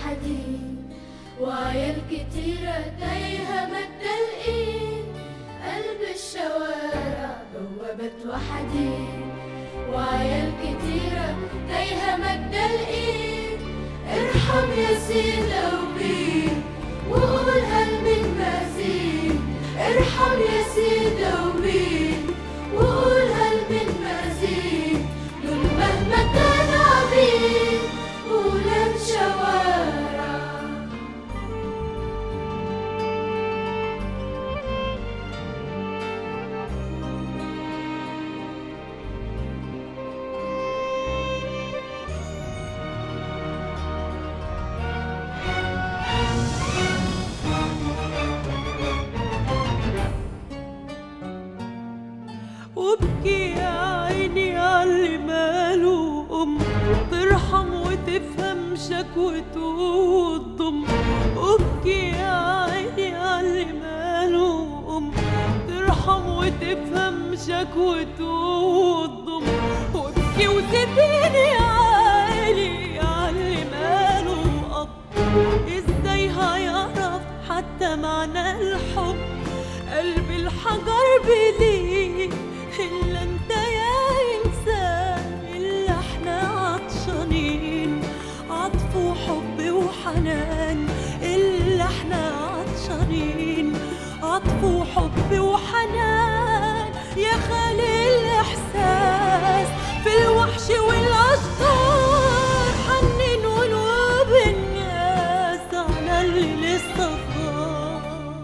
وحديد وعيال كتيرة تايهة مد الإيد قلب الشوارع بوابة وحديد وعيال كتيرة تايهة مد الإيد ارحم يا سيدة وبيد وقول هل من مزيد ارحم يا سيدة وبيد وقول هل من مزيد دول مهما كان عبيد ولاد شوارع وابكي يا عيني عاللي ماله أم ترحم وتفهم شكوته وتضم وابكي يا عيني عاللي ماله أم ترحم وتفهم شكوته وتضم وابكي وسيبيني يا عيني عاللي ماله أب ازاي هيعرف حتى معنى الحب قلب الحجر بليه إلا انت يا إنسان إلا احنا عطشانين عطف وحب وحنان إلا احنا عطشانين عطف وحب وحنان يا خالي الإحساس في الوحش والأشجار حنن قلوب الناس على اللي لسه صغار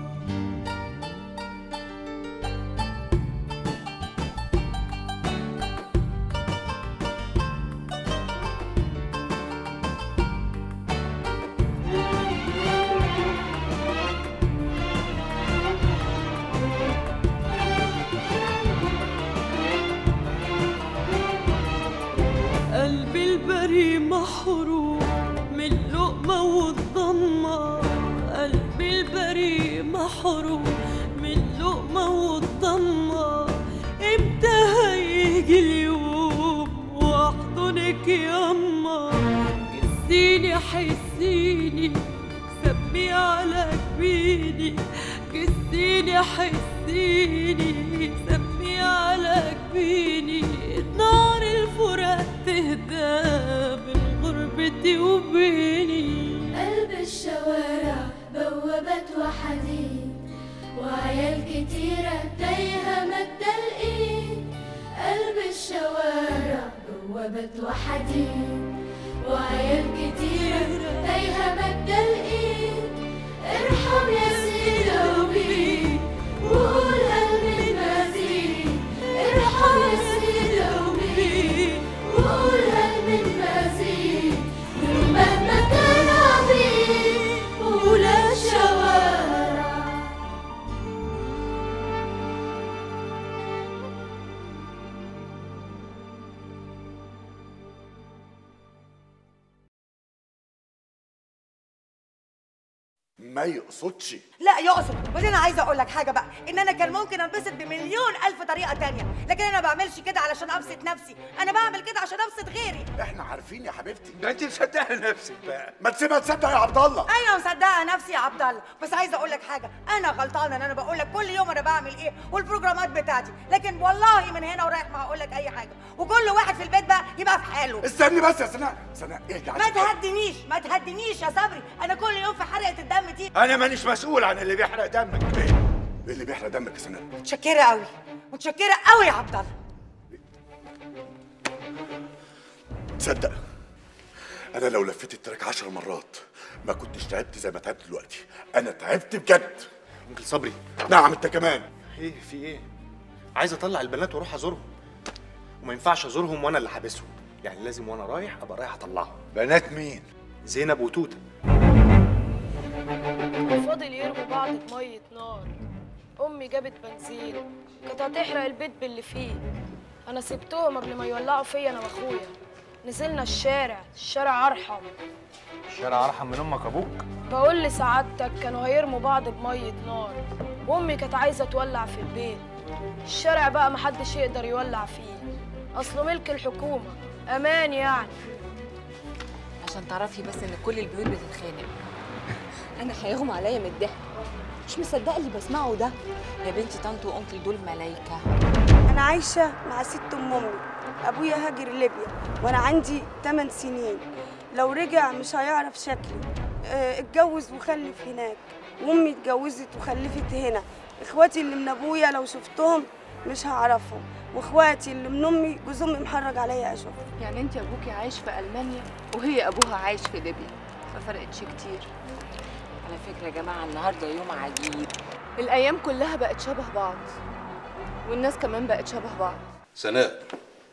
قلبي البري محروم من اللقمة والضمة قلبي البري محروم من اللقمة والضمة امتى هيجي اليوم واحضنك ياما كسيني حسيني سمي على جبيني كسيني حسيني سمي على جبيني نار الفراق تهدى من غربتي وبيني قلب الشوارع بوابات وحديد وعيال كتيرة تايهة مد الإيد قلب الشوارع بوابات وحديد وعيال كتيرة تايهة مد الإيد ارحم يا سيدة وبيد وقول هل من مزيد ارحم يا سيدة وبيد وقول هل من مزيد مهما كان عبيد ولا شوارع ما يقصدش لا يقصد وبعدين انا عايزه اقول لك حاجه بقى ان انا كان ممكن انبسط بمليون الف طريقه تانية لكن انا ما بعملش كده علشان ابسط نفسي انا بعمل كده عشان ابسط غيري احنا عارفين يا حبيبتي ده انت مصدقه نفسك بقى ما تسيبها تصدق يا عبد الله ايوه مصدقه نفسي يا عبد الله بس عايزه اقول لك حاجه انا غلطانه ان انا بقول لك كل يوم انا بعمل ايه والبروجرامات بتاعتي لكن والله من هنا ورايح ما هقول لك اي حاجه وكل واحد في البيت بقى يبقى في حاله استني بس يا سناء سناء اهدي ما تهدنيش ما تهدنيش يا صبري انا كل يوم في حرقه الدم دي انا مانيش مسؤول عن اللي بيحرق دمك ايه اللي بيحرق دمك يا سناء متشكره قوي متشكره قوي يا عبد الله تصدق انا لو لفيت التراك عشر مرات ما كنتش تعبت زي ما تعبت دلوقتي انا تعبت بجد انكل صبري نعم انت كمان ايه في ايه عايز اطلع البنات واروح ازورهم وما ينفعش ازورهم وانا اللي حابسهم يعني لازم وانا رايح ابقى رايح اطلعهم بنات مين زينب وتوته فاضل يرموا بعض بمية نار أمي جابت بنزين كانت هتحرق البيت باللي فيه أنا سبتهم قبل ما يولعوا فيا أنا وأخويا نزلنا الشارع الشارع أرحم الشارع ارحم من امك ابوك بقول لسعادتك كانوا هيرموا بعض بمية نار وأمي كانت عايزة تولع في البيت الشارع بقى محدش يقدر يولع فيه أصله ملك الحكومة أمان يعني عشان تعرفي بس ان كل البيوت بتتخانق انا هيغمى عليا من الضحك مش مصدقه اللي بسمعه ده يا بنتي طنط وانكل دول ملايكه أنا عايشة مع ست أم أمي أبويا هاجر ليبيا وأنا عندي 8 سنين لو رجع مش هيعرف شكلي آه، اتجوز وخلف هناك وأمي اتجوزت وخلفت هنا إخواتي اللي من أبويا لو شفتهم مش هعرفهم وإخواتي اللي من أمي جوز أمي محرج عليا أشوفهم يعني انت ابوكي عايش في المانيا وهي ابوها عايش في ليبيا ما فرقتش كتير على فكره يا جماعه النهارده يوم عجيب الايام كلها بقت شبه بعض والناس كمان بقت شبه بعض سناء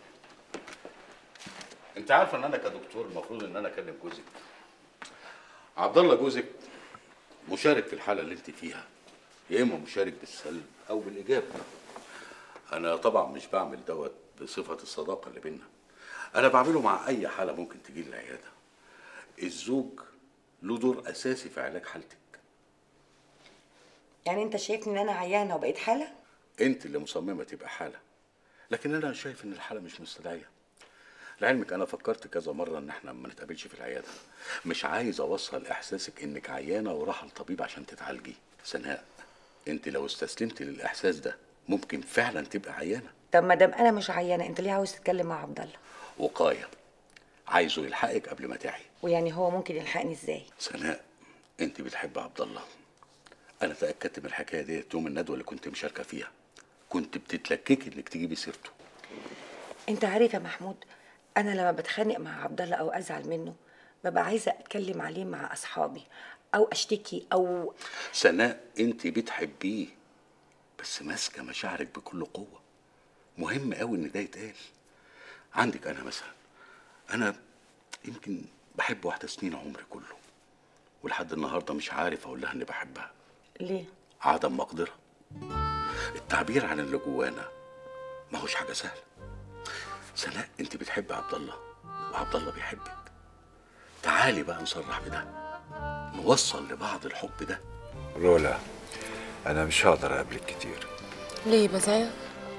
انت عارفه ان انا كدكتور المفروض ان انا اكلم جوزك عبد الله جوزك مشارك في الحاله اللي انت فيها يا اما مشارك بالسلب او بالايجاب انا طبعا مش بعمل دوت بصفه الصداقه اللي بينا انا بعمله مع اي حاله ممكن تجي لي العياده الزوج له دور اساسي في علاج حالتك يعني انت شايفني ان انا عيانه وبقيت حاله انت اللي مصممه تبقى حاله لكن انا شايف ان الحاله مش مستدعيه لعلمك انا فكرت كذا مره ان احنا ما نتقابلش في العياده مش عايز اوصل احساسك انك عيانه وراح الطبيب عشان تتعالجي سناء انت لو استسلمت للاحساس ده ممكن فعلا تبقى عيانه طب ما دام انا مش عيانه انت ليه عاوز تتكلم مع عبد الله وقايه عايزه يلحقك قبل ما تعي ويعني هو ممكن يلحقني ازاي سناء انت بتحب عبد الله انا تاكدت من الحكايه ديت يوم الندوه اللي كنت مشاركه فيها كنت بتتلككي انك تجيبي سيرته انت عارف يا محمود انا لما بتخانق مع عبد الله او ازعل منه ببقى عايزه اتكلم عليه مع اصحابي او اشتكي او سناء انت بتحبيه بس ماسكه مشاعرك بكل قوه مهم قوي ان ده يتقال عندك انا مثلا انا يمكن بحب واحده سنين عمري كله ولحد النهارده مش عارف اقول لها اني بحبها ليه عدم مقدره التعبير عن اللي جوانا ما هوش حاجه سهله سناء انت بتحب عبد الله وعبد الله بيحبك تعالي بقى نصرح بده نوصل لبعض الحب ده رولا انا مش هقدر اقابلك كتير ليه بزعل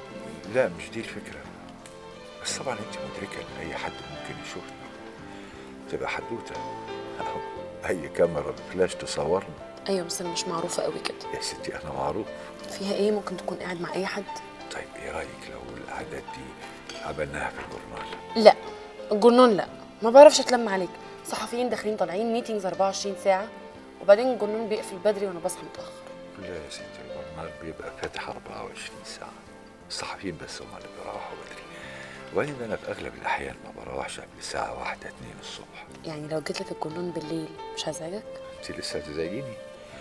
لا مش دي الفكره بس طبعا انت مدركه ان اي حد ممكن يشوفنا تبقى حدوته أهو، اي كاميرا بفلاش تصورنا ايوه بس انا مش معروفه قوي كده يا ستي انا معروف فيها ايه ممكن تكون قاعد مع اي حد طيب ايه رايك لو العادات دي عملناها في الجورنال لا الجنون لا ما بعرفش اتلم عليك صحفيين داخلين طالعين ميتينجز 24 ساعه وبعدين الجنون بيقفل بدري وانا بصحى متاخر لا يا ستي الجورنال بيبقى فاتح 24 ساعه الصحفيين بس هم اللي بيروحوا بدري وبعدين انا في اغلب الاحيان ما بروحش قبل الساعه واحدة اتنين الصبح يعني لو جيت لك الجنون بالليل مش هزعجك انت لسه هتزعجيني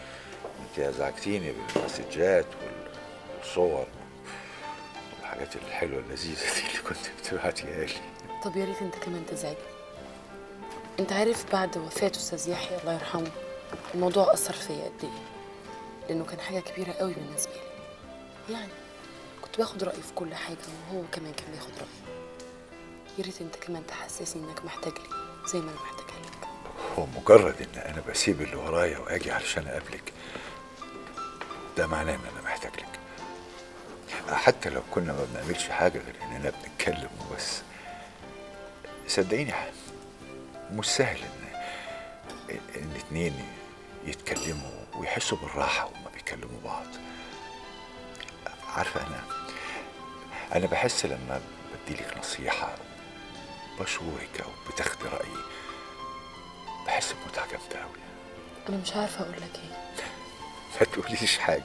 انت ازعجتيني بالمسجات وال- والصور والحاجات الحلوه اللذيذه دي اللي كنت بتبعتيها لي طب يا ريت انت كمان تزعجني انت عارف بعد وفاه استاذ يحيى الله يرحمه الموضوع اثر فيا قد ايه لانه كان حاجه كبيره قوي بالنسبه لي يعني كنت باخد رايه في كل حاجه وهو كمان كان بياخد رايي يا ريت انت كمان تحسسني انك محتاج لي زي ما انا محتاجه لك هو مجرد ان انا بسيب اللي ورايا واجي علشان اقابلك ده معناه ان انا محتاج لك حتى لو كنا ما بنعملش حاجه غير اننا بنتكلم وبس صدقيني ح- مش سهل ان ان اتنين يتكلموا ويحسوا بالراحه وهما بيكلموا بعض عارفه انا انا بحس لما بديلك نصيحه بشورك او بتاخدي رايي بحس بمتعه جامده قوي انا مش عارفه اقول لك ايه ما تقوليش حاجه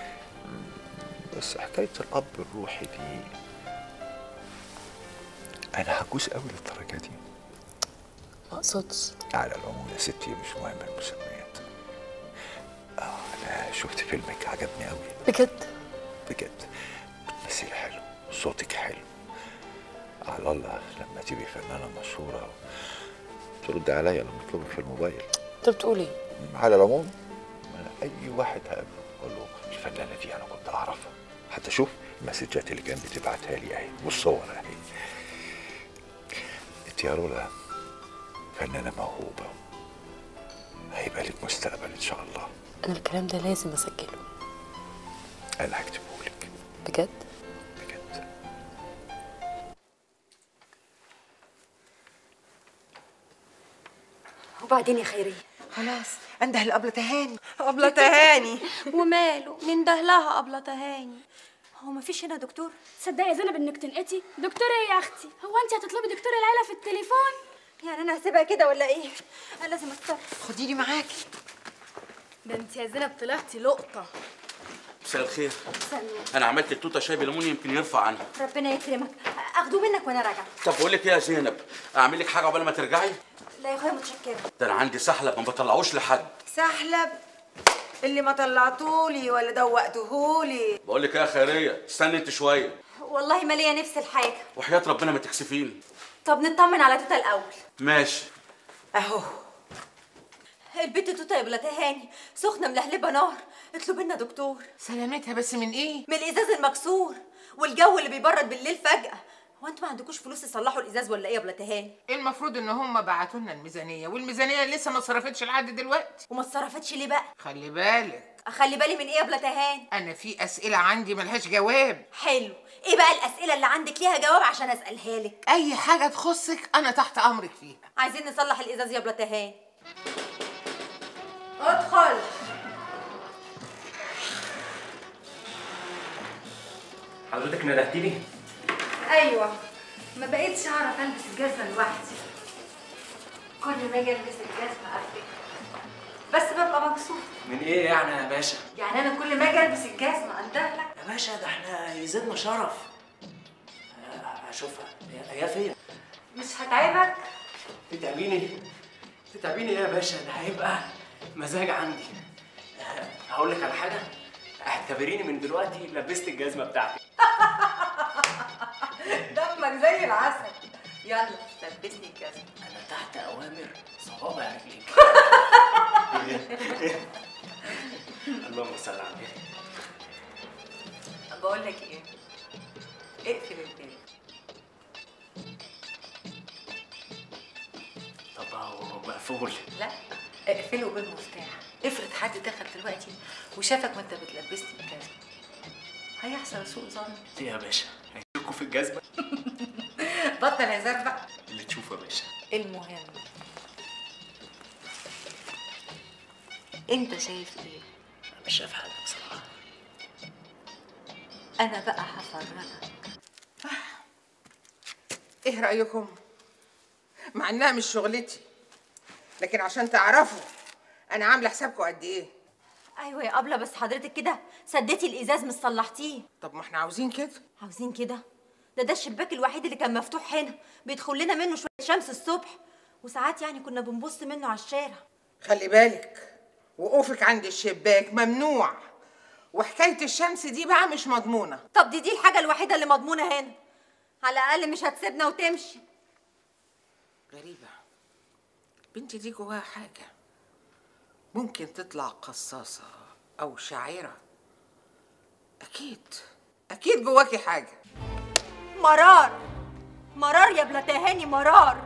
بس حكايه الاب الروحي دي انا هجوز قوي للدرجه دي ما اقصدش على العموم يا ستي مش مهم المسميات اه انا شفت فيلمك عجبني قوي بجد بجد بتمثلي حلو صوتك حلو على الله لما تبقي فنانه مشهوره ترد عليا لما اطلبك في الموبايل انت بتقول ايه على العموم انا اي واحد هقابله اقول له الفنانه دي انا كنت اعرفها حتى شوف المسجات اللي كانت بتبعتها لي اهي والصور اهي انت يا رولا فنانه موهوبه هيبقى لك مستقبل ان شاء الله انا الكلام ده لازم اسجله انا هكتبه لك بجد بجد وبعدين يا خيريه خلاص انده الابله تهاني أبلة تهاني وماله ننده لها أبلة تهاني هو مفيش هنا دكتور تصدقي يا زينب انك تنقتي دكتوره ايه يا اختي هو انت هتطلبي دكتور العيله في التليفون يعني انا هسيبها كده ولا ايه انا لازم اتصرف خديني معاكي ده انت يا زينب طلعتي لقطه مساء الخير استنى انا عملت التوته شاي بليمون يمكن يرفع عنها ربنا يكرمك اخده منك وانا راجعه طب بقول لك ايه يا زينب اعمل لك حاجه قبل ما ترجعي لا يا اخويا متشكره ده انا عندي سحلب ما بطلعوش لحد سحلب اللي ما طلعتولي ولا دوقتهولي بقول لك ايه يا خيريه استني انت شويه والله ما ليا نفس الحاجه وحياه ربنا ما تكسفيني طب نطمن على توته الاول ماشي اهو البت توته يا بلا تهاني سخنه ملهلبه نار اطلب لنا دكتور سلامتها بس من ايه من الازاز المكسور والجو اللي بيبرد بالليل فجاه هو انتوا ما عندكوش فلوس تصلحوا الازاز ولا ايه يا بلا تهاني المفروض ان هم بعتوا لنا الميزانيه والميزانيه لسه ما صرفتش لحد دلوقتي وما اتصرفتش ليه بقى خلي بالك اخلي بالي من ايه يا بلا تهاني انا في اسئله عندي ملهاش جواب حلو ايه بقى الاسئله اللي عندك ليها جواب عشان اسالها لك اي حاجه تخصك انا تحت امرك فيها عايزين نصلح الازاز يا بلا تهاني ادخل حضرتك ندهتني ايوه ما بقيتش اعرف البس الجزمه لوحدي كل ما اجي البس الجزمه افتكر بس ببقى مكسوفه من ايه يعني يا باشا يعني انا كل ما اجي البس الجزمه اندهلك يا باشا ده احنا يزيدنا شرف آه، اشوفها هي- هي فين مش هتعبك تتعبيني تتعبيني ايه يا باشا ده هيبقى مزاج عندي آه، هقول لك على حاجه اعتبريني من دلوقتي لبست الجزمه بتاعتي دمك زي العسل يلا لبسني الجزمه انا تحت اوامر صوابع رجليك اللهم صل على النبي بقول لك ايه اقفل الباب طب هو مقفول لا اقفله بالمفتاح افرض حد دخل دلوقتي وشافك وانت بتلبسني الجزمه هيحصل سوء ظن ليه يا باشا هيشكوا في الجزمه بطل هزار بقى اللي تشوفه يا باشا المهم انت شايف ايه مش شايف حاجه بصراحه انا بقى هفرجك ايه رايكم مع انها مش شغلتي لكن عشان تعرفوا انا عامله حسابكم قد ايه ايوه يا ابله بس حضرتك كده سديتي الازاز مش صلحتيه طب ما احنا عاوزين كده عاوزين كده ده ده الشباك الوحيد اللي كان مفتوح هنا بيدخل لنا منه شويه شمس الصبح وساعات يعني كنا بنبص منه على الشارع خلي بالك وقوفك عند الشباك ممنوع وحكايه الشمس دي بقى مش مضمونه طب دي دي الحاجه الوحيده اللي مضمونه هنا على الاقل مش هتسيبنا وتمشي غريبه بنتي دي جواها حاجه ممكن تطلع قصاصه او شاعره اكيد اكيد جواكي حاجه مرار مرار يا بلا تهاني مرار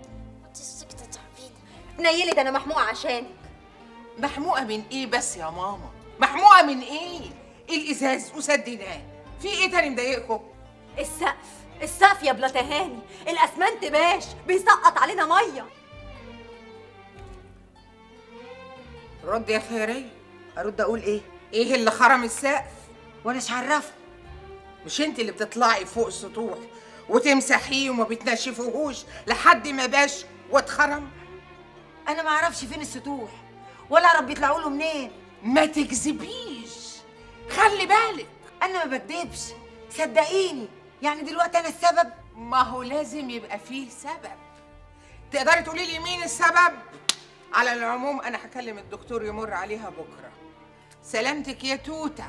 نيلي ده انا محموقه عشانك محموقه من ايه بس يا ماما محموقه من ايه الازاز وسديناه في ايه تاني مضايقكم السقف السقف يا بلا تهاني الاسمنت باش بيسقط علينا ميه رد يا خيريه ارد اقول ايه ايه اللي خرم السقف وانا مش عرفه مش انت اللي بتطلعي فوق السطوح وتمسحيه وما بتنشفوهوش لحد ما باش واتخرم انا ما اعرفش فين السطوح ولا اعرف بيطلعوا له منين ما تكذبيش خلي بالك انا ما بكدبش صدقيني يعني دلوقتي انا السبب ما هو لازم يبقى فيه سبب تقدري تقولي لي مين السبب على العموم انا هكلم الدكتور يمر عليها بكره سلامتك يا توته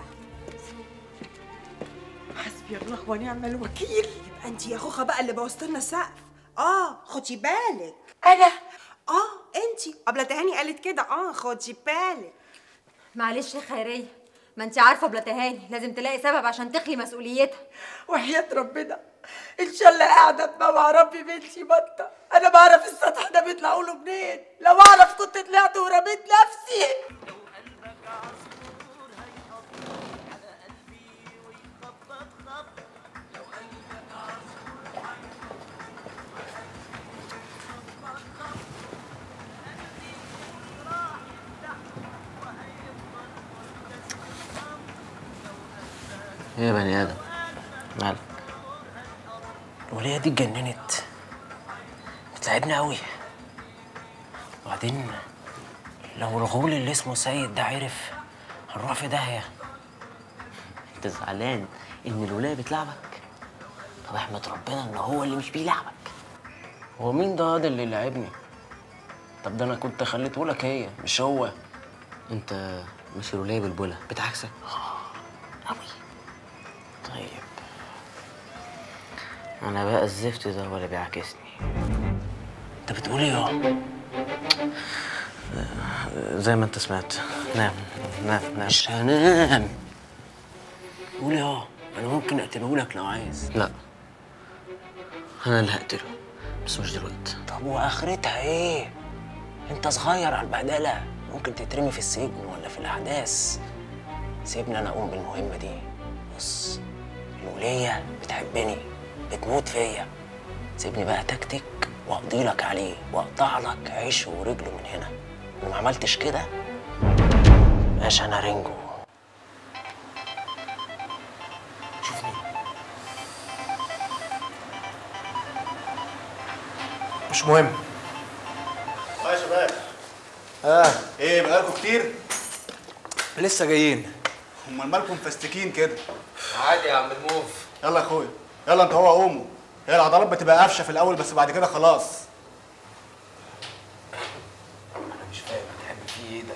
حسبي الله ونعم الوكيل يبقى انت يا خوخه بقى اللي بوظت لنا السقف اه خدي بالك انا اه انت قبل تهاني قالت كده اه خدي بالك معلش يا خيريه ما انت عارفه بلا تهاني لازم تلاقي سبب عشان تخلي مسؤوليتها وحياة ربنا ان شاء الله قاعده مع ربي بنتي بطه انا بعرف السطح ده بيطلعوا له منين لو اعرف كنت طلعت ورميت نفسي ايه يا بني ادم مالك الولية دي اتجننت بتساعدني قوي وبعدين لو الغول اللي اسمه سيد ده عرف هنروح في داهية انت زعلان ان الولاية بتلعبك طب احمد ربنا ان هو اللي مش بيلعبك هو مين ده هذا اللي لعبني طب ده انا كنت خليته لك هي مش هو انت مش الولاية بالبولة بتعكسك قوي طيب انا بقى الزفت ده ولا بيعكسني انت بتقول ايه يا زي ما انت سمعت نام نام نام مش هنام قول يا انا ممكن اقتله لك لو عايز لا انا اللي هقتله بس مش دلوقتي طب واخرتها ايه انت صغير على البهدله ممكن تترمي في السجن ولا في الاحداث سيبني انا اقوم بالمهمه دي بص الولية بتحبني بتموت فيا سيبني بقى تكتك واقضي لك عليه واقطع لك عيشه ورجله من هنا انا ما عملتش كده باشا انا رينجو مش مهم اه يا شباب اه ايه بقالكم كتير؟ لسه جايين امال مالكم فاستكين كده؟ عادي يا عم الموف يلا يا اخويا يلا انت هو قوموا هي العضلات بتبقى قافشه في الاول بس بعد كده خلاص انا مش فاهم بتحب فيه ايه ده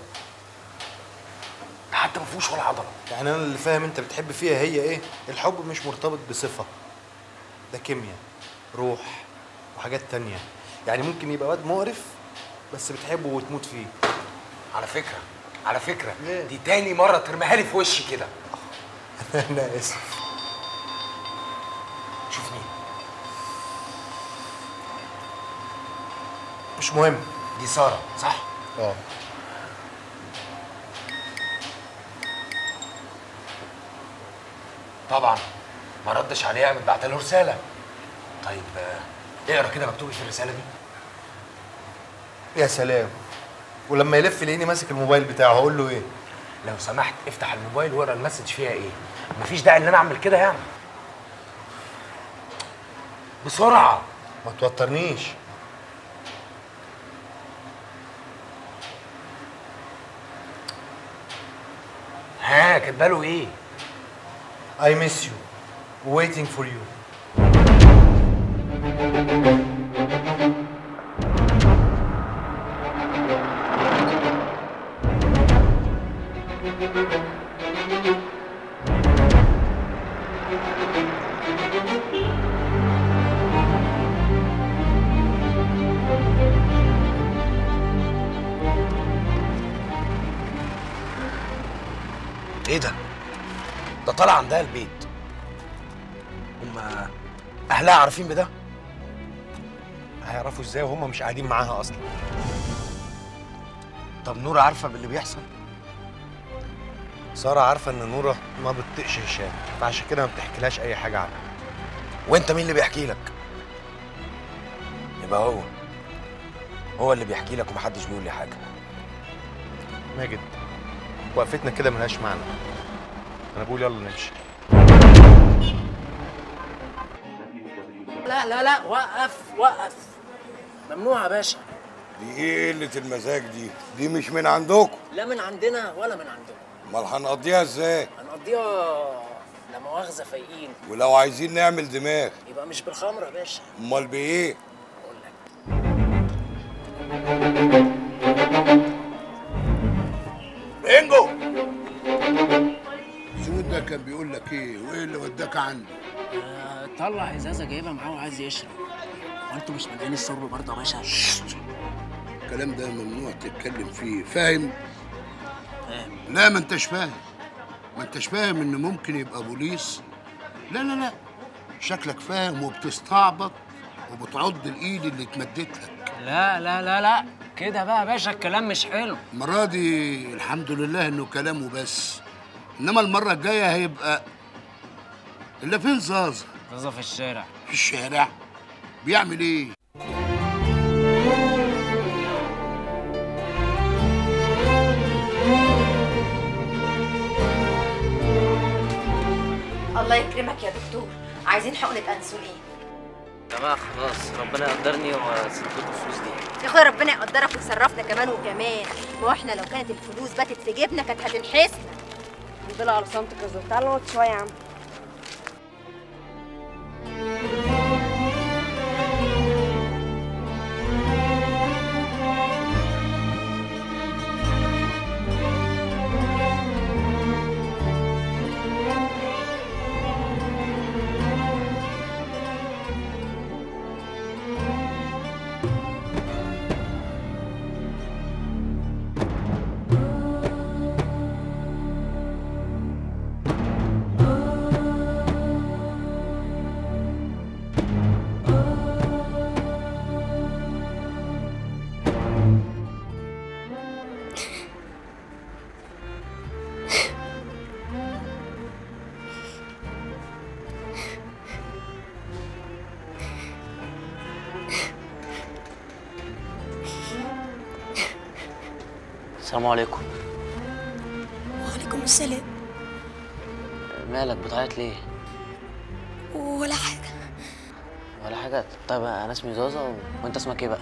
ده حتى ما فيهوش ولا عضله يعني انا اللي فاهم انت بتحب فيها هي ايه الحب مش مرتبط بصفه ده كيمياء روح وحاجات تانية يعني ممكن يبقى واد مقرف بس بتحبه وتموت فيه على فكرة على فكرة دي تاني مرة ترميها لي في وشي كده انا اسف شوفني مش مهم دي سارة صح؟ اه طبعا ما ردش عليها قامت بعت له رسالة طيب آه، اقرا كده مكتوب إيه في الرسالة دي يا سلام ولما يلف يلاقيني ماسك الموبايل بتاعه هقول له ايه لو سمحت افتح الموبايل واقرا المسج فيها ايه مفيش داعي ان انا اعمل كده يعني بسرعة ما توترنيش ها كاتبه له ايه I miss you waiting for you ايه ده ده طالع عندها البيت هما اهلها عارفين بده هيعرفوا ازاي وهم مش قاعدين معاها اصلا طب نورة عارفة باللي بيحصل سارة عارفة ان نورة ما بتطيقش هشام فعشان كده ما بتحكيلهاش اي حاجة عنها وانت مين اللي بيحكي لك يبقى هو هو اللي بيحكي لك ومحدش بيقول لي حاجه ماجد وقفتنا كده ملهاش معنى انا بقول يلا نمشي لا لا لا وقف وقف ممنوع يا باشا دي ايه قلة المزاج دي؟ دي مش من عندكم، لا من عندنا ولا من عندكم امال هنقضيها ازاي؟ هنقضيها لا مؤاخذة فايقين ولو عايزين نعمل دماغ، يبقى مش بالخمرة يا باشا امال بايه؟ رينجو سود ده كان بيقول لك ايه وايه اللي وداك عنده آه، طلع ازازة جايبها معاه وعايز يشرب وانتوا مش مانعين الشرب برضه يا باشا الكلام ده ممنوع تتكلم فيه فاهم فاهم لا ما انتش فاهم ما انتش فاهم ان ممكن يبقى بوليس لا لا لا شكلك فاهم وبتستعبط وبتعض الايد اللي اتمدت لك لا لا لا لا كده بقى يا باشا الكلام مش حلو المرة دي الحمد لله انه كلامه بس انما المرة الجاية هيبقى الا فين زازا زازا في الشارع في الشارع بيعمل ايه الله يكرمك يا دكتور عايزين حقنه انسولين يا جماعه خلاص ربنا يقدرني واسيب لكم الفلوس دي يا اخويا ربنا يقدرك ويصرفنا كمان وكمان ما هو احنا لو كانت الفلوس باتت في جيبنا كانت هتنحسنا الحمد لله على سلامتك يا زوز تعالى نقعد شويه يا عم السلام عليكم وعليكم السلام مالك بتعيط ليه ولا حاجة ولا حاجه طيب انا اسمي زوزة و... وانت اسمك ايه بقى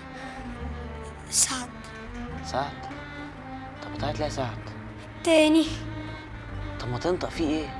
سعد سعد طب بتعيط ليه يا سعد تاني طب ما تنطق في ايه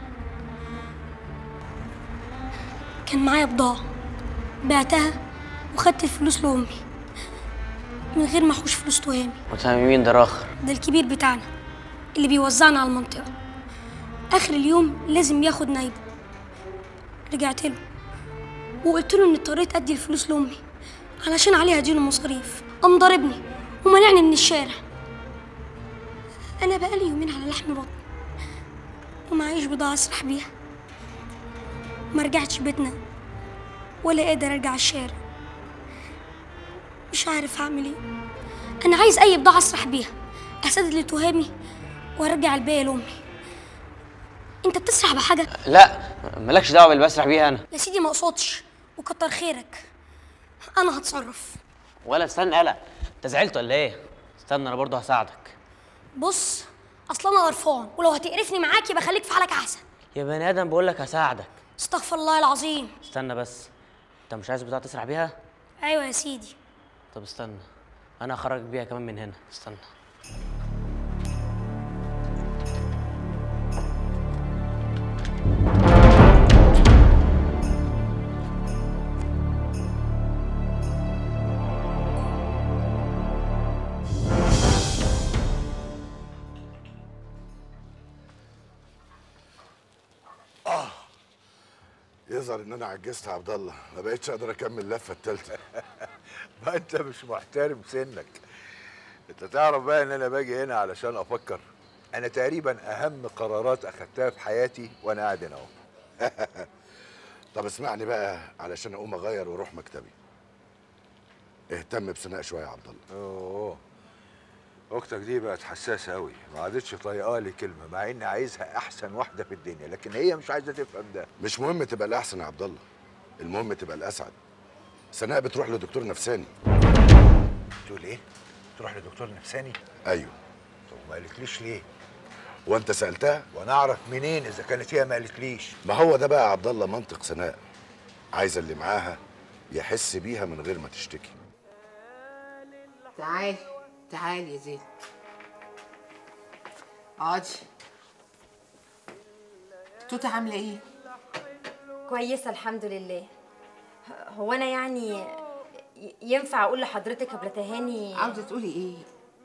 كان معايا بضاعة بعتها وخدت الفلوس لأمي من غير ما احوش فلوس تهامي وتفهم مين ده راخر ده الكبير بتاعنا اللي بيوزعنا على المنطقة آخر اليوم لازم ياخد نايبه رجعت له وقلت له إني اضطريت أدي الفلوس لأمي علشان عليها دين ومصاريف قام ضاربني ومنعني من الشارع أنا بقالي يومين على لحم بطن ومعيش بضاعة أسرح بيها ما رجعتش بيتنا ولا قادر أرجع الشارع مش عارف أعمل إيه أنا عايز أي بضاعة أسرح بيها أسدد لتهامي وأرجع الباقي لأمي أنت بتسرح بحاجة؟ لا مالكش دعوه باللي بسرح بيها انا يا سيدي ما اقصدش وكتر خيرك انا هتصرف ولا استنى قلق انت زعلت ولا ايه استنى انا برضه هساعدك بص اصلا انا قرفان ولو هتقرفني معاك يبقى خليك في حالك احسن يا بني ادم بقول لك هساعدك استغفر الله العظيم استنى بس انت مش عايز بتاع تسرح بيها ايوه يا سيدي طب استنى انا هخرجك بيها كمان من هنا استنى يظهر ان انا عجزت يا عبد الله ما بقتش اقدر اكمل اللفه الثالثه ما انت مش محترم سنك انت تعرف بقى ان انا باجي هنا علشان افكر انا تقريبا اهم قرارات اخدتها في حياتي وانا قاعد هنا اهو طب اسمعني بقى علشان اقوم اغير واروح مكتبي اهتم بسناء شويه يا عبد الله اوه اختك دي بقت حساسه قوي ما عادتش طايقه لي كلمه مع اني عايزها احسن واحده في الدنيا لكن هي مش عايزه تفهم ده مش مهم تبقى الاحسن يا عبد الله المهم تبقى الاسعد سناء بتروح لدكتور نفساني تقول ايه تروح لدكتور نفساني ايوه طب ما قالتليش ليه وانت سالتها وانا اعرف منين اذا كانت هي ما قالتليش ما هو ده بقى يا عبد الله منطق سناء عايزه اللي معاها يحس بيها من غير ما تشتكي تعالي تعالي يا زين اقعدي توته عامله ايه كويسه الحمد لله هو انا يعني ي- ينفع اقول لحضرتك يا تهاني عاوزه تقولي ايه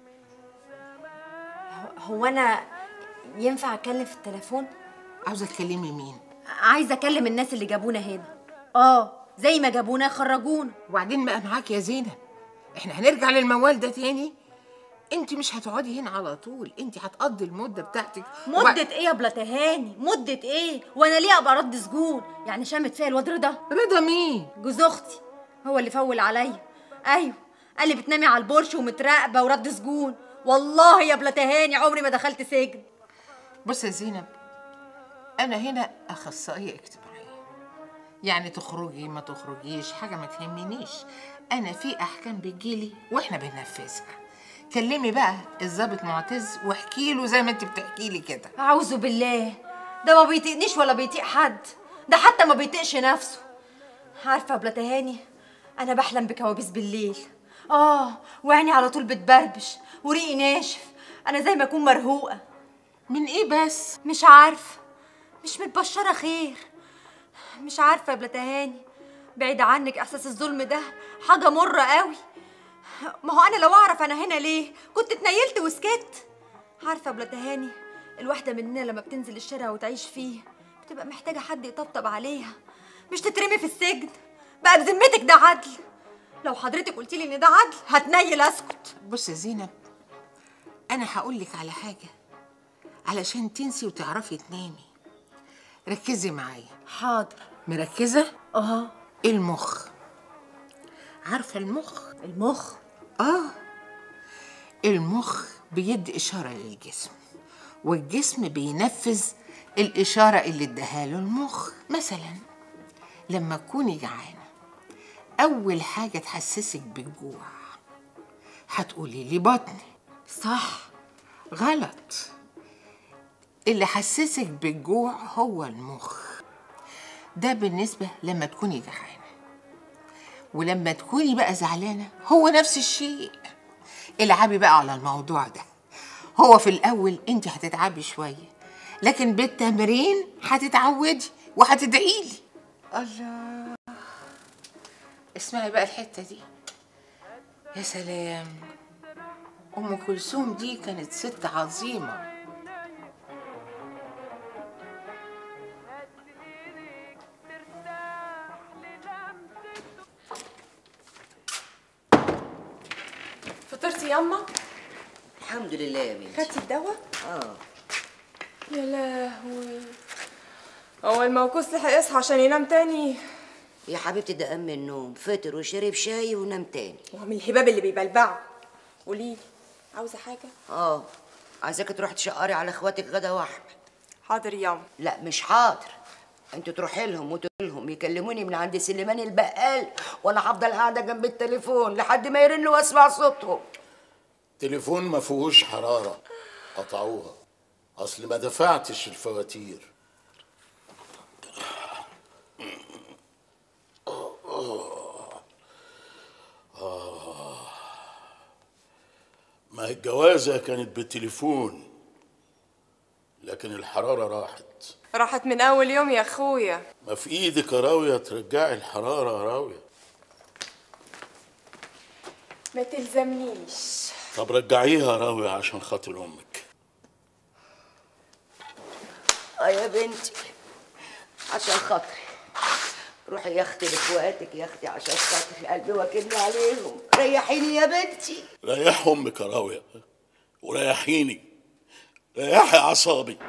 هو انا ينفع اتكلم في التليفون عاوزه تكلمي مين عايزه اكلم الناس اللي جابونا هنا اه زي ما جابونا يخرجونا وبعدين بقى معاك يا زينب احنا هنرجع للموال ده تاني انت مش هتقعدي هنا على طول انت هتقضي المده بتاعتك مدة ايه يا بلا تهاني؟ مدة ايه؟ وانا ليه ابقى رد سجون؟ يعني شامت فيا الواد رضا؟ رضا مين؟ جوز اختي هو اللي فول عليا ايوه قال لي بتنامي على البورش ومتراقبه ورد سجون والله يا بلا تهاني عمري ما دخلت سجن بص يا زينب انا هنا اخصائيه اجتماعيه يعني تخرجي ما تخرجيش حاجه ما تهمنيش انا في احكام بتجيلي واحنا بننفذها كلمي بقى الضابط معتز واحكي له زي ما انت بتحكي لي كده اعوذ بالله ده ما بيطيقنيش ولا بيطيق حد ده حتى ما بيطيقش نفسه عارفه يا بلا تهاني انا بحلم بكوابيس بالليل اه وعيني على طول بتبربش وريقي ناشف انا زي ما اكون مرهوقه من ايه بس مش عارفه مش متبشره خير مش عارفه يا بلا تهاني بعيد عنك احساس الظلم ده حاجه مره قوي ما هو انا لو اعرف انا هنا ليه كنت اتنيلت وسكت عارفه يا بلا تهاني الواحده مننا لما بتنزل الشارع وتعيش فيه بتبقى محتاجه حد يطبطب عليها مش تترمي في السجن بقى بذمتك ده عدل لو حضرتك قلت لي ان ده عدل هتنيل اسكت بص يا زينب انا هقول لك على حاجه علشان تنسي وتعرفي تنامي ركزي معايا حاضر مركزه اه المخ عارفه المخ المخ اه المخ بيدي اشاره للجسم والجسم بينفذ الاشاره اللي اداها له المخ مثلا لما تكوني جعانه اول حاجه تحسسك بالجوع هتقولي لي بطني صح غلط اللي حسسك بالجوع هو المخ ده بالنسبة لما تكوني جعانة ولما تكوني بقى زعلانة هو نفس الشيء العبي بقى على الموضوع ده هو في الأول أنت هتتعبي شوية لكن بالتمرين هتتعودي وهتدعيلي الله اسمعي بقى الحتة دي يا سلام أم كلثوم دي كانت ست عظيمة فطرتي ياما الحمد لله يا بنتي خدتي الدواء اه يا لهوي هو الموكوس لحق يصحى عشان ينام تاني يا حبيبتي ده قام من النوم فطر وشرب شاي ونام تاني ومن الهباب اللي بيبلبعوا قوليلي عاوزه حاجه اه عايزاك تروح تشقري على اخواتك غدا واحمد حاضر ياما لا مش حاضر انتوا تروحي لهم وتقول لهم يكلموني من عند سليمان البقال وانا هفضل قاعده جنب التليفون لحد ما يرنوا واسمع صوتهم تليفون ما فيهوش حرارة قطعوها أصل ما دفعتش الفواتير آه. ما هي الجوازة كانت بالتليفون لكن الحرارة راحت راحت من اول يوم يا اخويا ما في ايدك يا راوية ترجعي الحرارة يا راوية ما تلزمنيش طب رجعيها يا راوية عشان خاطر أمك اه يا بنتي عشان خاطري روحي يا اختي لاخواتك يا اختي عشان خاطري قلبي واكلني عليهم ريحيني يا بنتي ريح أمك يا راوية وريحيني ريحي أعصابي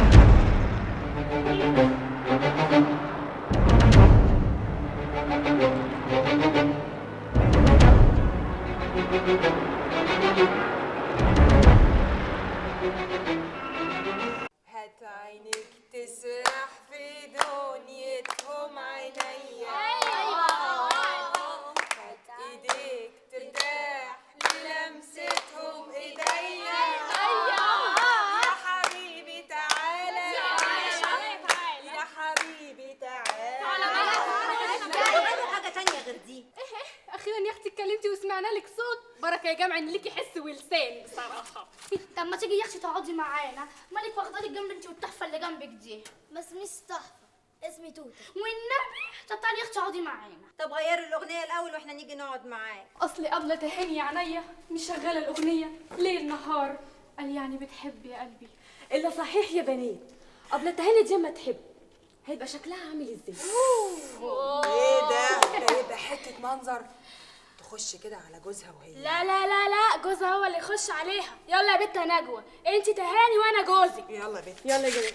هات عينك تسرح في دنيتهم عينيا هات ايديك ترتاح للمستهم ايديا يا حبيبي تعالى يا حبيبي تعالى حاجه تانية غير دي اخيرا يا اختي اتكلمتي وسمعنا لك صوت بركه يا جمع ان ليكي حس ولسان بصراحه طب ما تيجي يا اختي تقعدي معانا مالك واخده لك جنب انت والتحفه اللي جنبك دي بس مش تحفه اسمي توته والنبي طب تعالي يا اختي اقعدي معانا طب غيري الاغنيه الاول واحنا نيجي نقعد معاه اصل قبل تهاني يا عينيا مشغله الاغنيه ليل نهار قال يعني بتحب يا قلبي الا صحيح يا بنات قبل تهاني دي ما تحب هيبقى شكلها عامل ازاي ايه ده ده يبقى حته منظر تخش كده على جوزها وهي لا لا لا لا جوزها هو اللي يخش عليها يلا يا بت يا نجوى انت تهاني وانا جوزك يلا يا بنت يلا يا جميل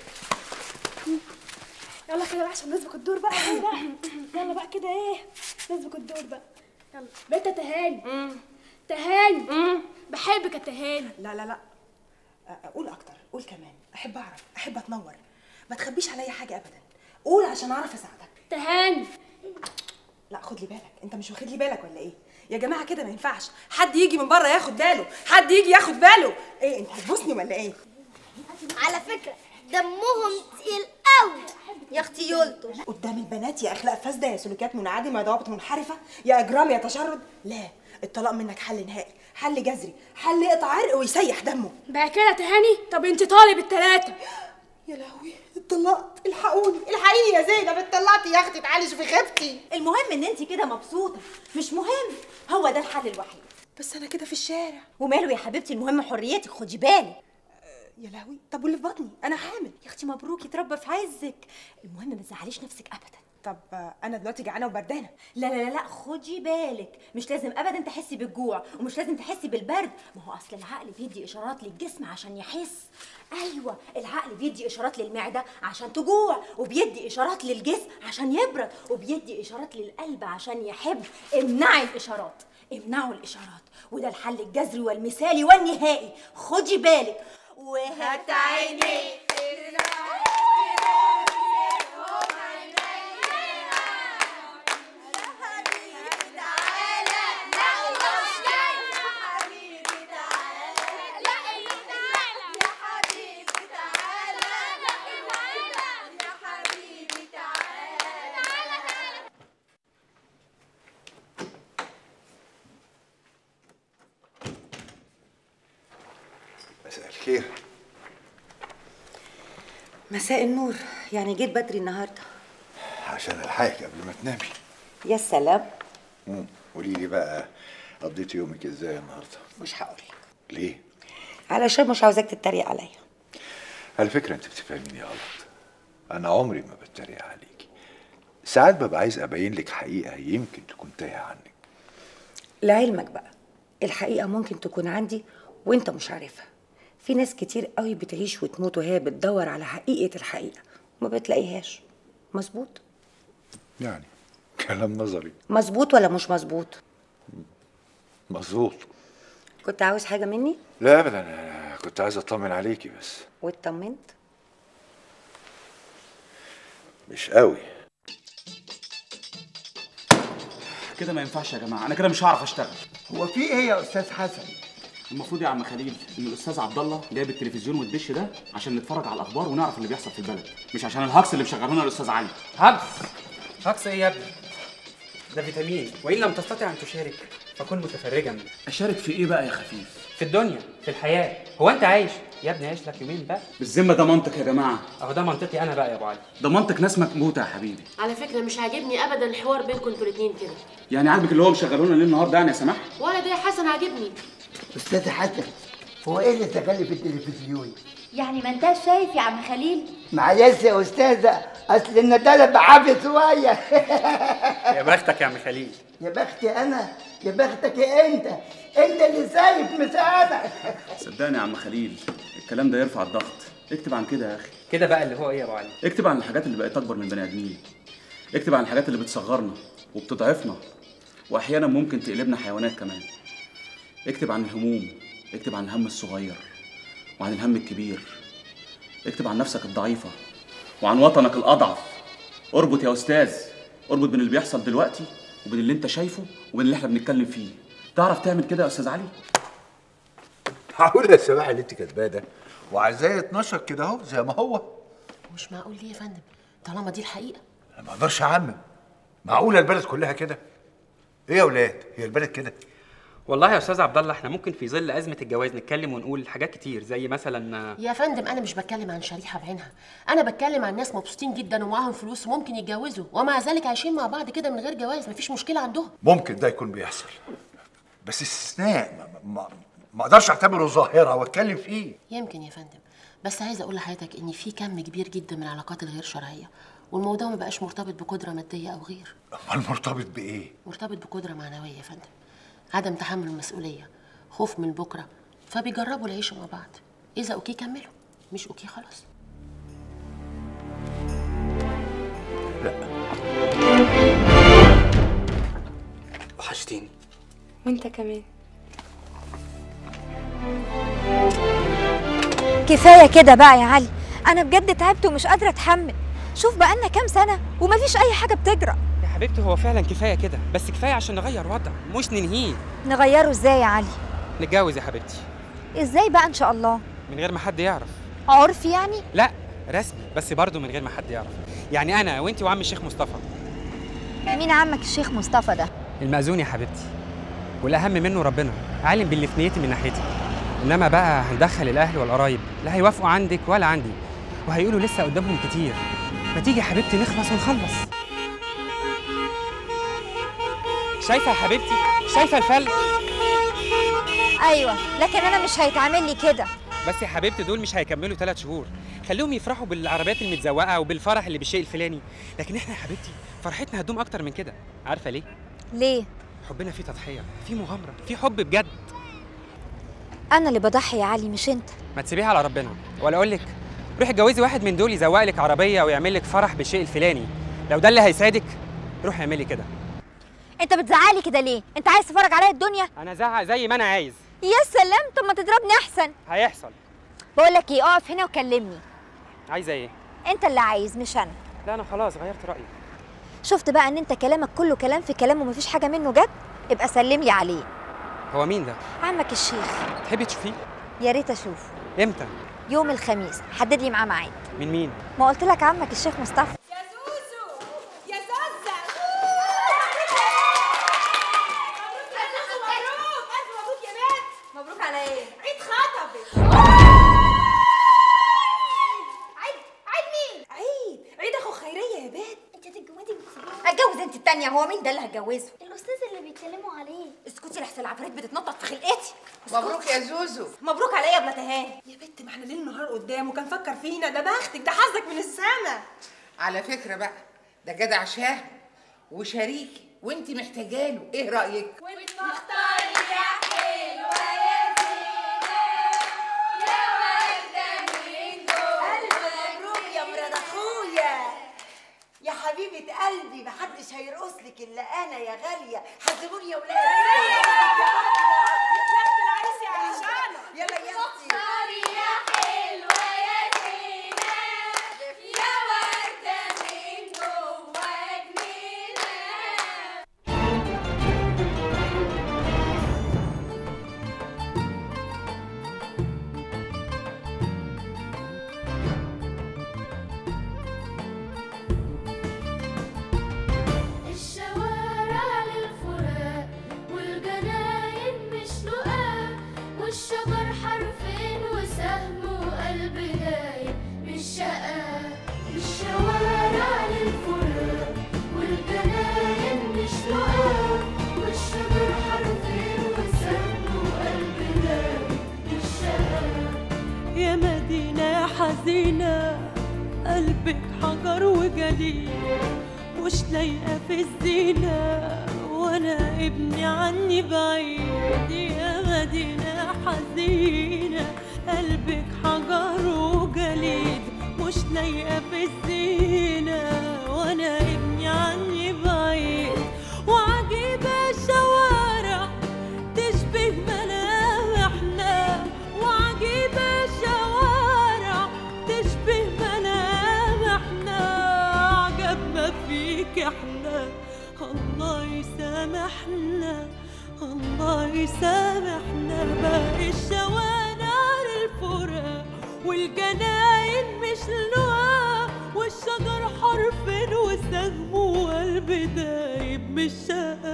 يلا كده بقى عشان نسبق الدور بقى ايه بقى يلا بقى كده ايه نسبق الدور بقى يلا بنت تهاني تهاني بحبك يا تهاني لا لا لا أ- قول اكتر قول كمان احب اعرف احب اتنور ما تخبيش عليا حاجه ابدا قول عشان اعرف اساعدك تهاني لا خد لي بالك انت مش واخد لي بالك ولا ايه يا جماعه كده ما ينفعش حد يجي من بره ياخد باله حد يجي ياخد باله ايه انت هتبوسني ولا ايه على فكره دمهم تقيل قوي يا اختي يلطش قدام البنات يا اخلاق فاسده يا سلوكيات منعدمه يا ضوابط منحرفه يا اجرام يا تشرد لا الطلاق منك حل نهائي حل جذري حل يقطع عرق ويسيح دمه بقى كده تهاني طب انت طالب التلاتة يا لهوي اتطلقت الحقوني الحقيني يا زينب اتطلقتي يا اختي تعالي شوفي خيبتي المهم ان انت كده مبسوطه مش مهم هو ده الحل الوحيد بس انا كده في الشارع وماله يا حبيبتي المهم حريتك خدي بالك يا لهوي طب واللي في بطني انا حامل يا اختي مبروك يتربى في عزك المهم ما تزعليش نفسك ابدا طب آه، انا دلوقتي جعانه وبردانه لا لا لا لا خدي بالك مش لازم ابدا تحسي بالجوع ومش لازم تحسي بالبرد ما هو اصل العقل بيدي اشارات للجسم عشان يحس ايوه العقل بيدي اشارات للمعده عشان تجوع وبيدي اشارات للجسم عشان يبرد وبيدي اشارات للقلب عشان يحب امنعي الاشارات امنعوا الاشارات وده الحل الجذري والمثالي والنهائي خدي بالك وهات عينيك مساء الخير مساء النور يعني جيت بدري النهارده عشان الحقك قبل ما تنامي يا سلام مم. قولي لي بقى قضيتي يومك ازاي النهارده مش هقول ليه علشان مش عاوزاك تتريق عليا على فكره انت بتفهميني غلط انا عمري ما بتريق عليكي ساعات ببقى عايز ابين لك حقيقه يمكن تكون تايهه عنك لعلمك بقى الحقيقه ممكن تكون عندي وانت مش عارفها في ناس كتير قوي بتعيش وتموت وهي بتدور على حقيقه الحقيقه ما بتلاقيهاش مظبوط يعني كلام نظري مظبوط ولا مش مظبوط مظبوط كنت عاوز حاجه مني لا ابدا انا كنت عايز اطمن عليكي بس واطمنت مش قوي كده ما ينفعش يا جماعه انا كده مش هعرف اشتغل هو في ايه يا استاذ حسن المفروض يا عم خليل ان الاستاذ عبد الله جايب التلفزيون والدش ده عشان نتفرج على الاخبار ونعرف اللي بيحصل في البلد مش عشان الهجص اللي مشغلونا الاستاذ علي هجص هجص ايه يا ابني ده فيتامين وان لم تستطع ان تشارك فكن متفرجا اشارك في ايه بقى يا خفيف في الدنيا في الحياه هو انت عايش يا ابني عيش لك يومين بقى بالذمه ده منطق يا جماعه اهو ده منطقي انا بقى يا ابو علي ده منطق ناس مكبوته يا حبيبي على فكره مش عاجبني ابدا الحوار بينكم انتوا الاتنين كده يعني عاجبك اللي هو مشغلونا ليه النهارده يعني يا سماح ولا ده يا حسن عاجبني استاذ حسن هو ايه اللي شغال في التلفزيون يعني ما انتش شايف يا عم خليل معلش يا استاذه اصل الندالة بعافية شويه يا بختك يا عم خليل يا بختي انا يا بختك انت انت اللي سايب مش انا صدقني يا عم خليل الكلام ده يرفع الضغط اكتب عن كده يا اخي كده بقى اللي هو ايه يا ابو علي اكتب عن الحاجات اللي بقت اكبر من البني ادمين اكتب عن الحاجات اللي بتصغرنا وبتضعفنا واحيانا ممكن تقلبنا حيوانات كمان اكتب عن الهموم اكتب عن الهم الصغير وعن الهم الكبير اكتب عن نفسك الضعيفة وعن وطنك الأضعف اربط يا أستاذ اربط بين اللي بيحصل دلوقتي وبين اللي انت شايفه وبين اللي احنا بنتكلم فيه تعرف تعمل كده يا أستاذ علي؟ معقول يا سماح اللي انت كاتباه ده وعايزاه يتنشر كده اهو زي ما هو مش معقول ليه يا فندم طالما دي الحقيقه انا ما اقدرش اعمم معقوله البلد كلها كده ايه يا ولاد هي البلد كده والله يا استاذ عبد الله احنا ممكن في ظل ازمه الجواز نتكلم ونقول حاجات كتير زي مثلا يا فندم انا مش بتكلم عن شريحه بعينها انا بتكلم عن ناس مبسوطين جدا ومعاهم فلوس وممكن يتجوزوا ومع ذلك عايشين مع بعض كده من غير جواز مفيش مشكله عندهم ممكن ده يكون بيحصل بس استثناء ما, ما, ما اقدرش اعتبره ظاهره واتكلم فيه يمكن يا فندم بس عايزه اقول لحضرتك ان في كم كبير جدا من العلاقات الغير شرعيه والموضوع ما بقاش مرتبط بقدره ماديه او غير امال مرتبط بايه مرتبط بقدره معنويه يا فندم عدم تحمل المسؤوليه خوف من بكره فبيجربوا العيش مع بعض اذا اوكي كملوا مش اوكي خلاص وحشتيني وانت كمان كفايه كده بقى يا علي انا بجد تعبت ومش قادره اتحمل شوف بقالنا كام سنه ومفيش اي حاجه بتجرى يا حبيبتي هو فعلا كفايه كده بس كفايه عشان نغير وضع مش ننهيه نغيره ازاي يا علي نتجوز يا حبيبتي ازاي بقى ان شاء الله من غير ما حد يعرف عرف يعني لا رسمي بس برضه من غير ما حد يعرف يعني انا وانت وعم الشيخ مصطفى مين عمك الشيخ مصطفى ده المأذون يا حبيبتي والاهم منه ربنا عالم باللي في نيتي من ناحيتي انما بقى هندخل الاهل والقرايب لا هيوافقوا عندك ولا عندي وهيقولوا لسه قدامهم كتير ما تيجي يا حبيبتي نخلص ونخلص شايفه يا حبيبتي شايفه الفل ايوه لكن انا مش هيتعمل لي كده بس يا حبيبتي دول مش هيكملوا ثلاث شهور خليهم يفرحوا بالعربيات المتزوقه وبالفرح اللي بالشيء الفلاني لكن احنا يا حبيبتي فرحتنا هتدوم اكتر من كده عارفه ليه ليه حبنا فيه تضحيه في مغامره في حب بجد انا اللي بضحي يا علي مش انت ما تسيبيها على ربنا ولا اقول لك روحي اتجوزي واحد من دول يزوق لك عربيه ويعمل لك فرح بالشيء الفلاني لو ده اللي هيساعدك روحي اعملي كده انت بتزعلي كده ليه انت عايز تفرج عليا الدنيا انا زعق زي ما انا عايز يا سلام طب ما تضربني احسن هيحصل بقول لك ايه اقف هنا وكلمني عايزه ايه انت اللي عايز مش انا لا انا خلاص غيرت رايي شفت بقى ان انت كلامك كله كلام في كلام ومفيش حاجه منه جد ابقى سلم لي عليه هو مين ده عمك الشيخ تحبي تشوفيه يا ريت اشوفه امتى يوم الخميس حدد لي معاه ميعاد من مين ما قلت لك عمك الشيخ مصطفى يا زوزة مبروك ألف مبروك يا بنت مبروك على ايه عيد خطبك عيد عيد مين؟ عيد عيد أخو خيرية يا بنت انت هتتجوزي بتسيبيه اتجوز انت التانية هو مين ده اللي هتجوزه الاستاذ اللي بيتكلموا عليه اسكتي لحسن العفاريت بتتنطط في خلقتي مبروك يا زوزو مبروك عليا يا بلا تهاني يا بنت ما احنا ليل نهار قدامه كان فكر فينا ده بختك ده حظك من السما على فكرة بقى ده جدع شهم وشريكي وانت محتاجاله ايه رأيك؟ مختاري يا حلوة يا ألف مبروك يا مراد أخويا يا حبيبة قلبي محدش هيرقص لك إلا أنا يا غالية حزموني يا ولاد يا أخت العريس يا عشانة يلا يا أختي يا حلوة يا زينة يا وردة من جوا جنينة الشوارع للفراق والجناين مش لقاء والشجر حرفين وسهم وقلب دايب مش شقاء الشوارع للفراق والجناين مش لقاء والشجر حرفين وسهم وقلب دايب مش شقاء يا مدينة حزينة قلبك حجر وجليد مش لايقة في الزينة وانا ابني عني بعيد يا مدينة حزينة قلبك حجر وجليد مش لايقة في الزينة وانا ابني عني بعيد وعجيبة الشوارع تشبه ملامحنا وعجيبة شوارع تشبه ملامحنا عجب ما فيك احنا الله يسامحنا الله يسامحنا باقي الشوارع للفراق والجناين مش لقاء والشجر حرف وسهم وقلب دايب مش شقاق